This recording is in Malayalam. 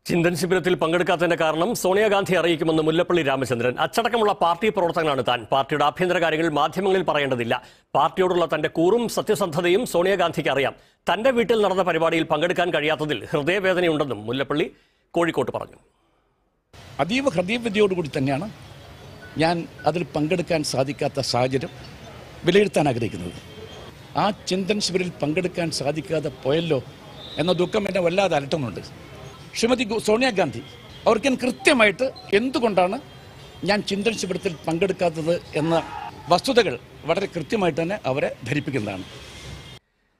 ചിന്തൻ ശിബിരത്തിൽ പങ്കെടുക്കാത്തതിന്റെ കാരണം സോണിയാഗാന്ധി അറിയിക്കുമെന്ന് മുല്ലപ്പള്ളി രാമചന്ദ്രൻ അച്ചടക്കമുള്ള പാർട്ടി പ്രവർത്തകനാണ് താൻ പാർട്ടിയുടെ ആഭ്യന്തര കാര്യങ്ങൾ മാധ്യമങ്ങളിൽ പറയേണ്ടതില്ല പാർട്ടിയോടുള്ള തന്റെ കൂറും സത്യസന്ധതയും സോണിയാഗാന്ധിക്ക് അറിയാം തന്റെ വീട്ടിൽ നടന്ന പരിപാടിയിൽ പങ്കെടുക്കാൻ കഴിയാത്തതിൽ ഹൃദയവേദനയുണ്ടെന്നും മുല്ലപ്പള്ളി കോഴിക്കോട്ട് പറഞ്ഞു അതീവ ഹൃദയവിദ്യയോടുകൂടി തന്നെയാണ് ഞാൻ അതിൽ പങ്കെടുക്കാൻ സാധിക്കാത്ത സാഹചര്യം വിലയിരുത്താൻ ആഗ്രഹിക്കുന്നത് ആ ചിന്തൻ ശിബിരിൽ പങ്കെടുക്കാൻ സാധിക്കാതെ പോയല്ലോ എന്ന ദുഃഖം എന്നെ വല്ലാതെ അലട്ടുന്നുണ്ട് ശ്രീമതി ഗു- സോണിയാഗാന്ധി അവർക്ക് ഞാൻ കൃത്യമായിട്ട് എന്തുകൊണ്ടാണ് ഞാൻ ചിന്തൻ ശിബിരത്തിൽ പങ്കെടുക്കാത്തത് എന്ന വസ്തുതകൾ വളരെ കൃത്യമായിട്ട് തന്നെ അവരെ ധരിപ്പിക്കുന്നതാണ്